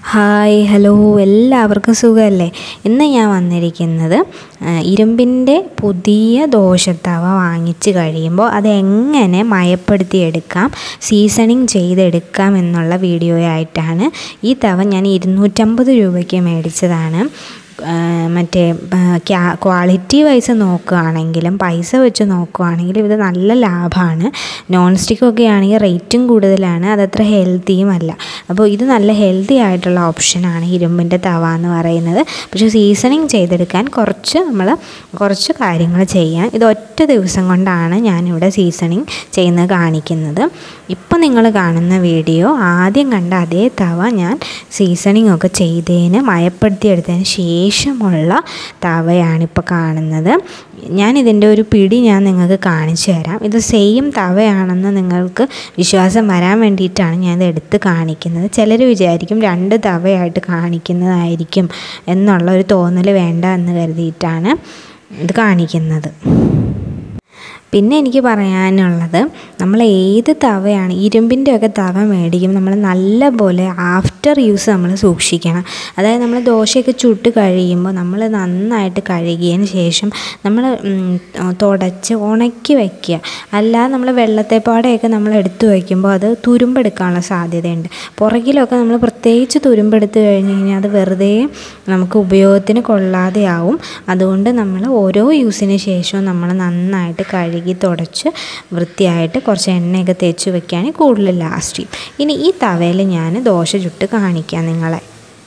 hi hello എല്ലാവർക്കും സുഖമല്ലേ ഇന്ന് ഞാൻ വന്നിരിക്കുന്നത് ആ, ഇരുമ്പിൻ്റെ പുതിയ ദോശത്തവ വാങ്ങിച്ച് കഴിയുമ്പോൾ അതെങ്ങനെ മയപ്പെടുത്തിയെടുക്കാം സീസണിങ് ചെയ്തെടുക്കാം എന്നുള്ള വീഡിയോ ആയിട്ടാണ് ഈ തവ ഞാൻ ഇരുന്നൂറ്റമ്പത് രൂപയ്ക്ക് മേടിച്ചതാണ് ആ, മറ്റേ ക്വാളിറ്റി വൈസ് നോക്കുകയാണെങ്കിലും പൈസ വെച്ച് നോക്കുകയാണെങ്കിലും ഇത് നല്ല ലാഭമാണ് നോൺ സ്റ്റിക്കൊക്കെ ആണെങ്കിൽ റേറ്റും കൂടുതലാണ് അതത്ര ഹെൽത്തിയും അല്ല അപ്പോൾ ഇത് നല്ല ഹെൽത്തി ആയിട്ടുള്ള ഓപ്ഷനാണ് ഇരുമ്പിൻ്റെ തവ എന്ന് പറയുന്നത് പക്ഷേ സീസണിങ് ചെയ്തെടുക്കാൻ കുറച്ച് നമ്മൾ കുറച്ച് കാര്യങ്ങൾ ചെയ്യാം ഇത് ഒറ്റ ദിവസം കൊണ്ടാണ് ഞാനിവിടെ സീസണിങ് ചെയ്യുന്നത് കാണിക്കുന്നത് ഇപ്പോൾ നിങ്ങൾ കാണുന്ന വീഡിയോ ആദ്യം കണ്ട അതേ തവ ഞാൻ സീസണിങ് ഒക്കെ ചെയ്തതിന് മയപ്പെടുത്തിയെടുത്തതിന് ശേഷമുള്ള തവയാണിപ്പോൾ കാണുന്നത് ഞാൻ ഇതിൻ്റെ ഒരു പിടി ഞാൻ നിങ്ങൾക്ക് കാണിച്ചു തരാം ഇത് സെയിം തവയാണെന്ന് നിങ്ങൾക്ക് വിശ്വാസം വരാൻ വേണ്ടിയിട്ടാണ് ഞാൻ ഇത് എടുത്ത് കാണിക്കുന്നത് ചിലർ വിചാരിക്കും രണ്ട് തവയായിട്ട് കാണിക്കുന്നതായിരിക്കും എന്നുള്ള ഒരു തോന്നൽ വേണ്ട എന്ന് കരുതിയിട്ടാണ് ഇത് കാണിക്കുന്നത് പിന്നെ എനിക്ക് പറയാനുള്ളത് നമ്മൾ ഏത് തവയാണ് ഇരുമ്പിൻ്റെ ഒക്കെ തവ മേടിക്കുമ്പോൾ നമ്മൾ നല്ലപോലെ ആഫ്റ്റർ യൂസ് നമ്മൾ സൂക്ഷിക്കണം അതായത് നമ്മൾ ദോശയൊക്കെ ചുട്ട് കഴിയുമ്പോൾ നമ്മൾ നന്നായിട്ട് കഴുകിയതിന് ശേഷം നമ്മൾ തുടച്ച് ഉണക്കി വയ്ക്കുക അല്ലാതെ നമ്മൾ വെള്ളത്തെപ്പാടെയൊക്കെ നമ്മൾ എടുത്തു വയ്ക്കുമ്പോൾ അത് തുരുമ്പെടുക്കാനുള്ള സാധ്യതയുണ്ട് പുറകിലൊക്കെ നമ്മൾ പ്രത്യേകിച്ച് തുരുമ്പെടുത്ത് കഴിഞ്ഞ് കഴിഞ്ഞാൽ അത് വെറുതെ നമുക്ക് ഉപയോഗത്തിന് കൊള്ളാതെയാവും അതുകൊണ്ട് നമ്മൾ ഓരോ യൂസിന് ശേഷവും നമ്മൾ നന്നായിട്ട് കഴുകി തുടച്ച് വൃത്തിയായിട്ട് കുറച്ച് എണ്ണയൊക്കെ തേച്ച് വെക്കുകയാണെങ്കിൽ കൂടുതൽ ലാസ്റ്റ് ചെയ്യും ഇനി ഈ തവയിൽ ഞാൻ ദോശ ചുട്ട് കാണിക്കാം നിങ്ങളെ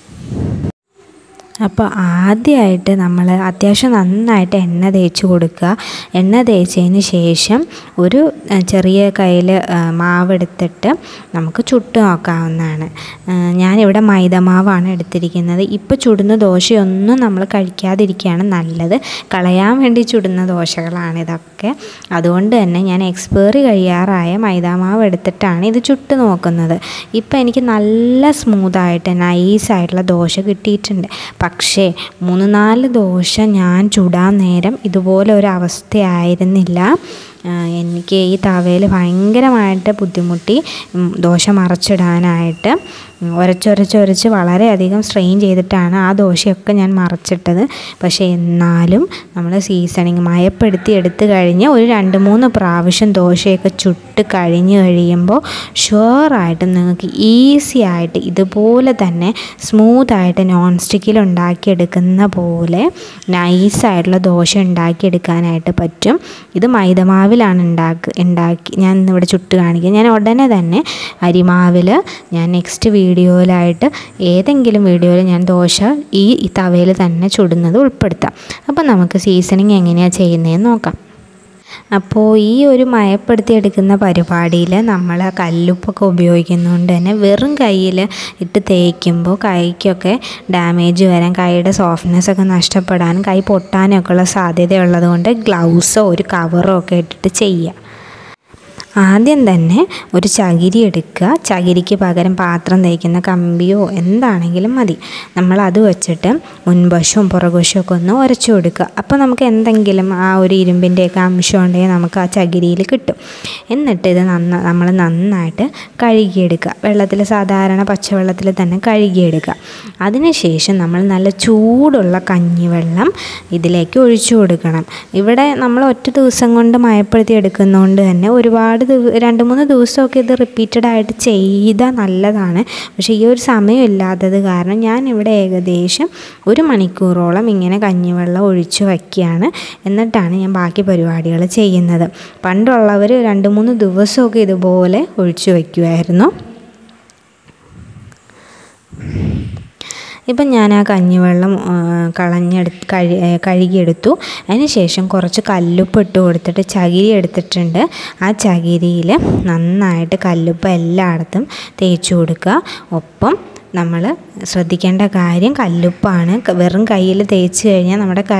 അപ്പോൾ ആദ്യമായിട്ട് നമ്മൾ അത്യാവശ്യം നന്നായിട്ട് എണ്ണ തേച്ച് കൊടുക്കുക എണ്ണ തേച്ചതിന് ശേഷം ഒരു അഹ്, ചെറിയ കയ്യിൽ മാവെടുത്തിട്ട് നമുക്ക് ചുട്ട് നോക്കാവുന്നതാണ് അഹ്, ഞാനിവിടെ മൈദമാവാണ് എടുത്തിരിക്കുന്നത് ഇപ്പോൾ ചുടുന്ന ദോശയൊന്നും നമ്മൾ കഴിക്കാതിരിക്കുകയാണ് നല്ലത് കളയാൻ വേണ്ടി ചുടുന്ന ദോശകളാണ് ഇതൊക്കെ അതുകൊണ്ട് തന്നെ ഞാൻ എക്സ്പയറി കഴിയാറായ മൈദാമാവ് എടുത്തിട്ടാണ് ഇത് ചുട്ട് നോക്കുന്നത് ഇപ്പോൾ എനിക്ക് നല്ല സ്മൂത്തായിട്ട് നൈസായിട്ടുള്ള ദോശ കിട്ടിയിട്ടുണ്ട് പക്ഷേ മൂന്ന് നാല് ദോശ ഞാൻ ചുടാൻ നേരം ഇതുപോലെ ഒരു അവസ്ഥയായിരുന്നില്ല ആ, എനിക്ക് ഈ തവയിൽ ഭയങ്കരമായിട്ട് ബുദ്ധിമുട്ടി ഉം, ദോശ മറച്ചിടാനായിട്ട് ഉം, ഉരച്ചൊരച്ചൊരച്ച് വളരെയധികം സ്ട്രെയിൻ ചെയ്തിട്ടാണ് ആ ദോശയൊക്കെ ഞാൻ മറച്ചിട്ടത് പക്ഷേ എന്നാലും നമ്മൾ സീസണിങ് മയപ്പെടുത്തി എടുത്തു കഴിഞ്ഞ് ഒരു രണ്ട് മൂന്ന് പ്രാവശ്യം ദോശയൊക്കെ ചുട്ട് കഴിഞ്ഞ് കഴിയുമ്പോൾ ഷുവറായിട്ടും നിങ്ങൾക്ക് ഈസി ആയിട്ട് ഇതുപോലെ തന്നെ സ്മൂത്തായിട്ട് നോൺ സ്റ്റിക്കിൽ ഉണ്ടാക്കിയെടുക്കുന്ന പോലെ നൈസായിട്ടുള്ള ദോശ ഉണ്ടാക്കിയെടുക്കാനായിട്ട് പറ്റും ഇത് മൈദമാവിലാണ് ഉണ്ടാക്കി ഉണ്ടാക്കി ഞാൻ ഇന്നിവിടെ ചുട്ട് കാണിക്കുക ഞാൻ ഉടനെ തന്നെ അരിമാവിൽ ഞാൻ നെക്സ്റ്റ് വീഡിയോയിലായിട്ട് ഏതെങ്കിലും വീഡിയോയിൽ ഞാൻ ദോശ ഈ തവയിൽ തന്നെ ചുടുന്നത് ഉൾപ്പെടുത്താം അപ്പോൾ നമുക്ക് സീസണിങ് എങ്ങനെയാണ് ചെയ്യുന്നതെന്ന് നോക്കാം അപ്പോൾ ഈ ഒരു മയപ്പെടുത്തിയെടുക്കുന്ന പരിപാടിയിൽ നമ്മൾ കല്ലുപ്പൊക്കെ ഉപയോഗിക്കുന്നതുകൊണ്ട് തന്നെ വെറും കയ്യിൽ ഇട്ട് തേക്കുമ്പോൾ കൈക്കൊക്കെ ഡാമേജ് വരാൻ കൈയുടെ സോഫ്റ്റ്നെസ് ഒക്കെ നഷ്ടപ്പെടാനും കൈ പൊട്ടാനും ഒക്കെ ഉള്ള സാധ്യതയുള്ളത് കൊണ്ട് ഗ്ലൗസോ ഒരു കവറോ ഒക്കെ ഇട്ടിട്ട് ചെയ്യുക ആദ്യം തന്നെ ഒരു ചകിരി എടുക്കുക ചകിരിക്ക് പകരം പാത്രം തേക്കുന്ന കമ്പിയോ എന്താണെങ്കിലും മതി നമ്മൾ അത് വെച്ചിട്ട് മുൻവശവും പുറകുവശവും ഒക്കെ ഒന്ന് ഉരച്ചു കൊടുക്കുക അപ്പോൾ നമുക്ക് എന്തെങ്കിലും ആ ഒരു ഇരുമ്പിൻ്റെയൊക്കെ അംശം ഉണ്ടെങ്കിൽ നമുക്ക് ആ ചകിരിയിൽ കിട്ടും എന്നിട്ട് ഇത് നന്ന നമ്മൾ നന്നായിട്ട് കഴുകിയെടുക്കുക വെള്ളത്തിൽ സാധാരണ പച്ചവെള്ളത്തിൽ തന്നെ കഴുകിയെടുക്കുക അതിനുശേഷം നമ്മൾ നല്ല ചൂടുള്ള കഞ്ഞിവെള്ളം ഇതിലേക്ക് ഒഴിച്ചു കൊടുക്കണം ഇവിടെ നമ്മൾ ഒറ്റ ദിവസം കൊണ്ട് മയപ്പെടുത്തി എടുക്കുന്നതുകൊണ്ട് തന്നെ ഒരുപാട് ദിവ- രണ്ട് മൂന്ന് ദിവസമൊക്കെ ഇത് റിപ്പീറ്റഡ് ആയിട്ട് ചെയ്താൽ നല്ലതാണ് പക്ഷേ ഈ ഒരു സമയം ഇല്ലാത്തത് കാരണം ഞാൻ ഇവിടെ ഏകദേശം ഒരു മണിക്കൂറോളം ഇങ്ങനെ കഞ്ഞിവെള്ളം ഒഴിച്ചു വയ്ക്കുകയാണ് എന്നിട്ടാണ് ഞാൻ ബാക്കി പരിപാടികൾ ചെയ്യുന്നത് പണ്ടുള്ളവർ രണ്ട് മൂന്ന് ദിവസമൊക്കെ ഇതുപോലെ ഒഴിച്ചു വയ്ക്കുമായിരുന്നു ഇപ്പം ഞാൻ ആ കഞ്ഞിവെള്ളം ആ, കളഞ്ഞെടുത്ത് കഴി ഏ, കഴുകിയെടുത്തു അതിന് ശേഷം കുറച്ച് കല്ലുപ്പ് ഇട്ട് കൊടുത്തിട്ട് ചകിരി എടുത്തിട്ടുണ്ട് ആ ചകിരിയിൽ നന്നായിട്ട് കല്ലുപ്പ് എല്ലായിടത്തും തേച്ച് കൊടുക്കുക ഒപ്പം നമ്മൾ ശ്രദ്ധിക്കേണ്ട കാര്യം കല്ലുപ്പാണ് ക- വെറും കയ്യിൽ തേച്ച് കഴിഞ്ഞാൽ നമ്മുടെ കൈ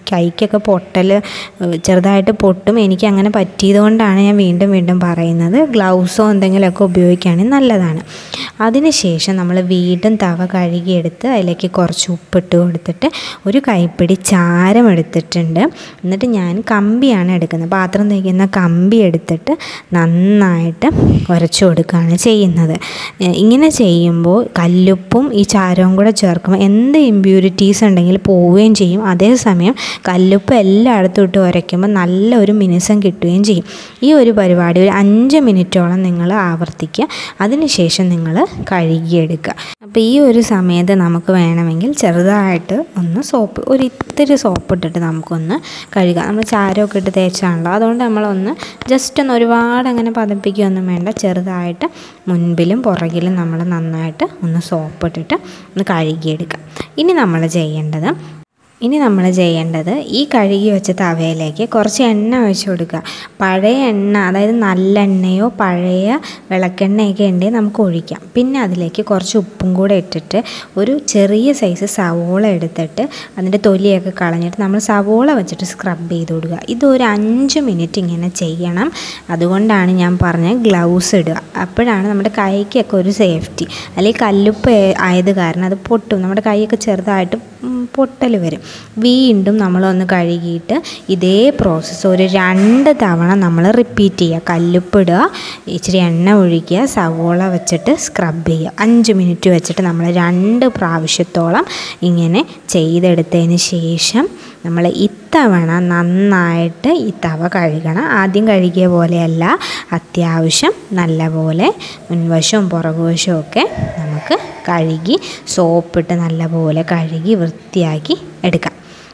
കൈക്കൊക്കെ പൊട്ടൽ ഏഹ് ചെറുതായിട്ട് പൊട്ടും എനിക്ക് അങ്ങനെ പറ്റിയത് കൊണ്ടാണ് ഞാൻ വീണ്ടും വീണ്ടും പറയുന്നത് ഗ്ലൗസോ എന്തെങ്കിലുമൊക്കെ ഉപയോഗിക്കുകയാണെങ്കിൽ നല്ലതാണ് അതിനുശേഷം നമ്മൾ വീണ്ടും തവ കഴുകിയെടുത്ത് അതിലേക്ക് കുറച്ച് ഉപ്പിട്ട് കൊടുത്തിട്ട് ഒരു കൈപ്പിടി ചാരം എടുത്തിട്ടുണ്ട് എന്നിട്ട് ഞാൻ കമ്പിയാണ് എടുക്കുന്നത് പാത്രം തേക്കുന്ന കമ്പി എടുത്തിട്ട് നന്നായിട്ട് ഉരച്ചു കൊടുക്കുകയാണ് ചെയ്യുന്നത് ഏ, ഇങ്ങനെ ചെയ്യുമ്പോൾ കല്ലുപ്പും ഈ ചാരവും കൂടെ ചേർക്കുമ്പോൾ എന്ത് ഇമ്പ്യൂരിറ്റീസ് ഉണ്ടെങ്കിൽ പോവുകയും ചെയ്യും അതേസമയം കല്ലുപ്പ് എല്ലായിടത്തും ഇട്ട് ഉരയ്ക്കുമ്പോൾ നല്ലൊരു മിനുസം കിട്ടുകയും ചെയ്യും ഈ ഒരു പരിപാടി ഒരു അഞ്ച് മിനിറ്റോളം നിങ്ങൾ ആവർത്തിക്കുക അതിനുശേഷം നിങ്ങൾ കഴുകിയെടുക്കുക അപ്പോൾ ഈ ഒരു സമയത്ത് നമുക്ക് വേണമെങ്കിൽ ചെറുതായിട്ട് ഒന്ന് സോപ്പ് ഒരു ഇത്തിരി സോപ്പ് ഇട്ടിട്ട് നമുക്കൊന്ന് കഴുകാം നമ്മൾ ചാരമൊക്കെ ഇട്ട് തേച്ചാണല്ലോ അതുകൊണ്ട് നമ്മളൊന്ന് ജസ്റ്റ് ഒന്ന് ഒരുപാട് അങ്ങനെ പതപ്പിക്കുകയൊന്നും വേണ്ട ചെറുതായിട്ട് മുൻപിലും പുറകിലും നമ്മൾ നന്നായിട്ട് ഒന്ന് സോപ്പ് ഇട്ടിട്ട് ഒന്ന് കഴുകിയെടുക്കാം ഇനി നമ്മൾ ചെയ്യേണ്ടത് ഇനി നമ്മൾ ചെയ്യേണ്ടത് ഈ കഴുകി വെച്ച തവയിലേക്ക് കുറച്ച് എണ്ണ ഒഴിച്ച് കൊടുക്കുക പഴയ എണ്ണ അതായത് നല്ല എണ്ണയോ പഴയ വിളക്കെണ്ണയൊക്കെ ഉണ്ടെങ്കിൽ നമുക്ക് ഒഴിക്കാം പിന്നെ അതിലേക്ക് കുറച്ച് ഉപ്പും കൂടെ ഇട്ടിട്ട് ഒരു ചെറിയ സൈസ് സവോള എടുത്തിട്ട് അതിൻ്റെ തൊലിയൊക്കെ കളഞ്ഞിട്ട് നമ്മൾ സവോള വെച്ചിട്ട് സ്ക്രബ് ചെയ്ത് കൊടുക്കുക ഇതൊരു അഞ്ച് മിനിറ്റ് ഇങ്ങനെ ചെയ്യണം അതുകൊണ്ടാണ് ഞാൻ പറഞ്ഞത് ഗ്ലൗസ് ഇടുക അപ്പോഴാണ് നമ്മുടെ കൈക്കൊക്കെ ഒരു സേഫ്റ്റി അല്ലെങ്കിൽ കല്ലുപ്പ് ആയത് കാരണം അത് പൊട്ടും നമ്മുടെ കൈയൊക്കെ ചെറുതായിട്ട് പൊട്ടൽ വരും വീണ്ടും നമ്മളൊന്ന് കഴുകിയിട്ട് ഇതേ പ്രോസസ്സ് ഒരു രണ്ട് തവണ നമ്മൾ റിപ്പീറ്റ് ചെയ്യുക കല്ലുപ്പിടുക ഇച്ചിരി എണ്ണ ഒഴിക്കുക സവോള വെച്ചിട്ട് സ്ക്രബ് ചെയ്യുക അഞ്ച് മിനിറ്റ് വെച്ചിട്ട് നമ്മൾ രണ്ട് പ്രാവശ്യത്തോളം ഇങ്ങനെ ചെയ്തെടുത്തതിന് ശേഷം നമ്മൾ ഇത്തവണ നന്നായിട്ട് ഈ തവ കഴുകണം ആദ്യം കഴുകിയ പോലെയല്ല അത്യാവശ്യം നല്ലപോലെ മുൻവശവും പുറകുവശവും ഒക്കെ നമുക്ക് കഴുകി സോപ്പിട്ട് നല്ലപോലെ കഴുകി വൃത്തിയാക്കി എടുക്കാം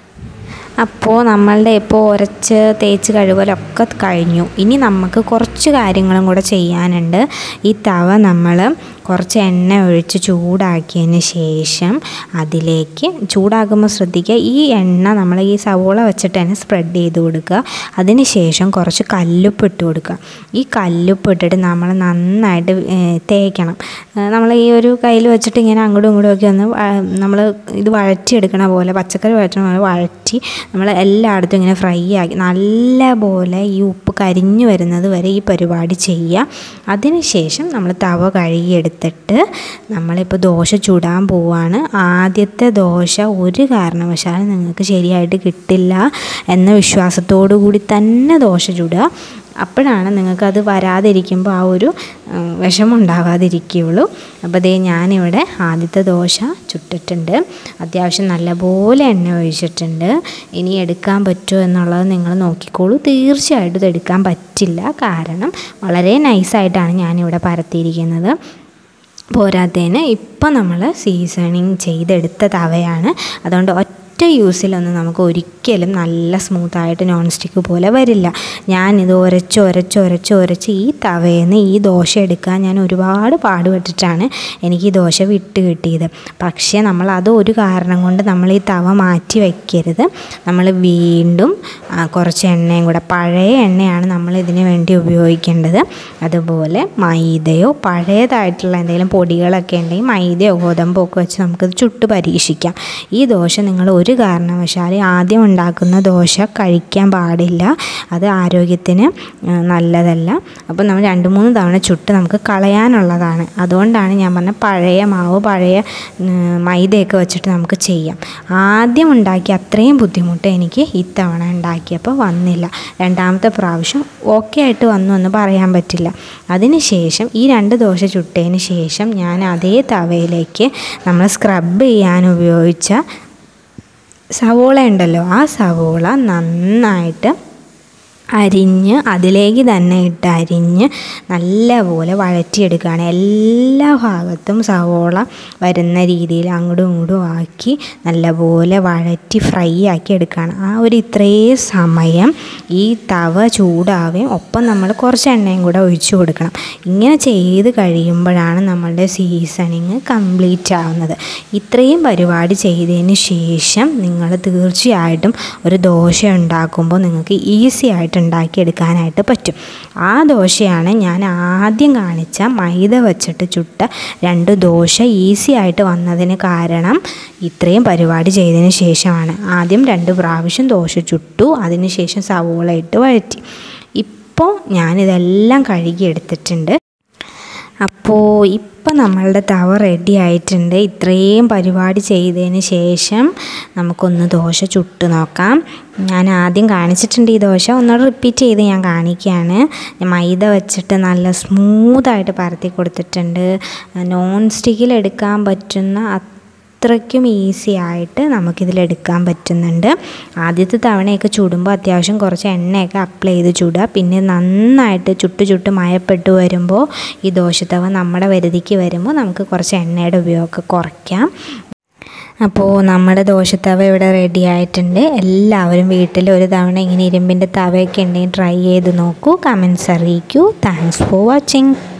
അപ്പോൾ നമ്മളുടെ ഇപ്പോൾ ഉരച്ച് തേച്ച് കഴുകലൊക്കെ കഴിഞ്ഞു ഇനി നമുക്ക് കുറച്ച് കാര്യങ്ങളും കൂടെ ചെയ്യാനുണ്ട് ഈ തവ നമ്മൾ കുറച്ച് എണ്ണ ഒഴിച്ച് ചൂടാക്കിയതിന് ശേഷം അതിലേക്ക് ചൂടാക്കുമ്പോൾ ശ്രദ്ധിക്കുക ഈ എണ്ണ നമ്മൾ ഈ സവോള വെച്ചിട്ട് തന്നെ സ്പ്രെഡ് ചെയ്ത് കൊടുക്കുക അതിന് ശേഷം കുറച്ച് കല്ലുപ്പ് ഇട്ട് കൊടുക്കുക ഈ കല്ലുപ്പ് ഇട്ടിട്ട് നമ്മൾ നന്നായിട്ട് ഏഹ്, തേക്കണം ഏഹ്, നമ്മൾ ഈ ഒരു കയ്യിൽ വെച്ചിട്ട് ഇങ്ങനെ അങ്ങോട്ടും ഇങ്ങോട്ടും ഒക്കെ ഒന്ന് നമ്മൾ ഇത് വഴറ്റിയെടുക്കണ പോലെ പച്ചക്കറി വഴറ്റണ പോലെ വഴറ്റി നമ്മൾ എല്ലായിടത്തും ഇങ്ങനെ ഫ്രൈ ആക്കി നല്ല പോലെ ഈ ഉപ്പ് കരിഞ്ഞു വരുന്നത് വരെ ഈ പരിപാടി ചെയ്യുക അതിനുശേഷം നമ്മൾ തവ കഴുകിയെടുത്തിട്ട് നമ്മളിപ്പോൾ ദോശ ചുടാൻ പോവാണ് ആദ്യത്തെ ദോശ ഒരു കാരണവശാലും നിങ്ങൾക്ക് ശരിയായിട്ട് കിട്ടില്ല എന്ന വിശ്വാസത്തോടു കൂടി തന്നെ ദോശ ചുടുക അപ്പോഴാണ് നിങ്ങൾക്കത് വരാതിരിക്കുമ്പോൾ ആ ഒരു ഉം, വിഷമം ഉണ്ടാവാതിരിക്കുകയുള്ളൂ അപ്പോൾ ദേ ഞാനിവിടെ ആദ്യത്തെ ദോശ ചുട്ടിട്ടുണ്ട് അത്യാവശ്യം നല്ലപോലെ എണ്ണ ഒഴിച്ചിട്ടുണ്ട് ഇനി എടുക്കാൻ പറ്റുമോ എന്നുള്ളത് നിങ്ങൾ നോക്കിക്കോളൂ തീർച്ചയായിട്ടും ഇത് എടുക്കാൻ പറ്റില്ല കാരണം വളരെ നൈസായിട്ടാണ് ഞാനിവിടെ പരത്തിയിരിക്കുന്നത് പോരാത്തതിന് ഇപ്പം നമ്മൾ സീസണിങ് ചെയ്തെടുത്ത തവയാണ് അതുകൊണ്ട് ഒറ്റ യൂസിലൊന്നും നമുക്ക് ഒരിക്കലും നല്ല സ്മൂത്തായിട്ട് നോൺ സ്റ്റിക്ക് പോലെ വരില്ല ഞാനിത് ഉരച്ച് ഉരച്ച് ഉരച്ച് ഉരച്ച് ഈ തവയിൽ നിന്ന് ഈ ദോശ എടുക്കാൻ ഞാൻ ഒരുപാട് പാടുപെട്ടിട്ടാണ് എനിക്ക് ഈ ദോശ വിട്ട് കിട്ടിയത് പക്ഷേ നമ്മൾ അത് ഒരു കാരണം കൊണ്ട് നമ്മൾ ഈ തവ മാറ്റി വയ്ക്കരുത് നമ്മൾ വീണ്ടും ആ, കുറച്ച് എണ്ണയും കൂടെ പഴയ എണ്ണയാണ് നമ്മൾ ഇതിന് വേണ്ടി ഉപയോഗിക്കേണ്ടത് അതുപോലെ മൈദയോ പഴയതായിട്ടുള്ള എന്തെങ്കിലും പൊടികളൊക്കെ ഉണ്ടെങ്കിൽ മൈദയോ ഗോതമ്പോ ഒക്കെ വെച്ച് നമുക്കത് ചുട്ട് പരീക്ഷിക്കാം ഈ ദോശ നിങ്ങൾ ഒരു കാരണവശാലും ആദ്യം ഉണ്ടാക്കുന്ന ദോശ കഴിക്കാൻ പാടില്ല അത് ആരോഗ്യത്തിന് ആ, നല്ലതല്ല അപ്പോൾ നമ്മൾ രണ്ട് മൂന്ന് തവണ ചുട്ട് നമുക്ക് കളയാനുള്ളതാണ് അതുകൊണ്ടാണ് ഞാൻ പറഞ്ഞ പഴയ മാവ് പഴയ ഉം, മൈദയൊക്കെ വെച്ചിട്ട് നമുക്ക് ചെയ്യാം ആദ്യം ഉണ്ടാക്കിയ അത്രയും ബുദ്ധിമുട്ട് എനിക്ക് ഇത്തവണ ഉണ്ടാക്കിയപ്പോൾ വന്നില്ല രണ്ടാമത്തെ പ്രാവശ്യം ഓക്കെ ആയിട്ട് വന്നു എന്ന് പറയാൻ പറ്റില്ല അതിനുശേഷം ഈ രണ്ട് ദോശ ചുട്ടതിന് ശേഷം ഞാൻ അതേ തവയിലേക്ക് നമ്മൾ സ്ക്രബ് ചെയ്യാൻ ഉപയോഗിച്ച സവോള ഉണ്ടല്ലോ ആ സവോള നന്നായിട്ട് അരിഞ്ഞ് അതിലേക്ക് തന്നെ ഇട്ട് അരിഞ്ഞ് നല്ലപോലെ വഴറ്റിയെടുക്കുകയാണ് എല്ലാ ഭാഗത്തും സവോള വരുന്ന രീതിയിൽ അങ്ങോട്ടും ഇങ്ങോട്ടും ആക്കി നല്ലപോലെ വഴറ്റി ഫ്രൈ ആക്കി എടുക്കുകയാണ് ആ ഒരു ഇത്രയും സമയം ഈ തവ ചൂടാവുകയും ഒപ്പം നമ്മൾ കുറച്ച് എണ്ണയും കൂടെ ഒഴിച്ചു കൊടുക്കണം ഇങ്ങനെ ചെയ്ത് കഴിയുമ്പോഴാണ് നമ്മളുടെ സീസണിങ് കംപ്ലീറ്റ് ആവുന്നത് ഇത്രയും പരിപാടി ചെയ്തതിന് ശേഷം നിങ്ങൾ തീർച്ചയായിട്ടും ഒരു ദോശ ഉണ്ടാക്കുമ്പോൾ നിങ്ങൾക്ക് ഈസി ആയിട്ട് ഉണ്ടാക്കിയെടുക്കാനായിട്ട് പറ്റും ആ ദോശയാണ് ഞാൻ ആദ്യം കാണിച്ച മൈദ വെച്ചിട്ട് ചുട്ട രണ്ട് ദോശ ഈസി ആയിട്ട് വന്നതിന് കാരണം ഇത്രയും പരിപാടി ചെയ്തതിന് ശേഷമാണ് ആദ്യം രണ്ട് പ്രാവശ്യം ദോശ ചുട്ടു അതിനുശേഷം സവോള ഇട്ട് വഴറ്റി ഇപ്പോൾ ഞാനിതെല്ലാം കഴുകി എടുത്തിട്ടുണ്ട് അപ്പോൾ ഇപ്പം നമ്മളുടെ തവ റെഡി ആയിട്ടുണ്ട് ഇത്രയും പരിപാടി ചെയ്തതിന് ശേഷം നമുക്കൊന്ന് ദോശ ചുട്ട് നോക്കാം ഞാൻ ആദ്യം കാണിച്ചിട്ടുണ്ട് ഈ ദോശ ഒന്നുകൂടെ റിപ്പീറ്റ് ചെയ്ത് ഞാൻ കാണിക്കുകയാണ് ഞാൻ മൈദ വെച്ചിട്ട് നല്ല സ്മൂത്തായിട്ട് പരത്തി കൊടുത്തിട്ടുണ്ട് നോൺ സ്റ്റിക്കിൽ എടുക്കാൻ പറ്റുന്ന അത്രയ്ക്കും ഈസി ആയിട്ട് നമുക്കിതിലെടുക്കാൻ പറ്റുന്നുണ്ട് ആദ്യത്തെ തവണയൊക്കെ ചുടുമ്പോൾ അത്യാവശ്യം കുറച്ച് എണ്ണയൊക്കെ അപ്ലൈ ചെയ്ത് ചുടുക പിന്നെ നന്നായിട്ട് ചുട്ട് ചുട്ട് മയപ്പെട്ട് വരുമ്പോൾ ഈ ദോശത്തവ നമ്മുടെ വരുതിക്ക് വരുമ്പോൾ നമുക്ക് കുറച്ച് എണ്ണയുടെ ഉപയോഗമൊക്കെ കുറയ്ക്കാം അപ്പോൾ നമ്മുടെ ദോശത്തവ ഇവിടെ റെഡി ആയിട്ടുണ്ട് എല്ലാവരും വീട്ടിൽ ഒരു തവണ ഇങ്ങനെ ഇരുമ്പിൻ്റെ തവയൊക്കെ ഉണ്ടെങ്കിൽ ട്രൈ ചെയ്ത് നോക്കൂ കമൻസ് അറിയിക്കൂ താങ്ക്സ് ഫോർ വാച്ചിങ്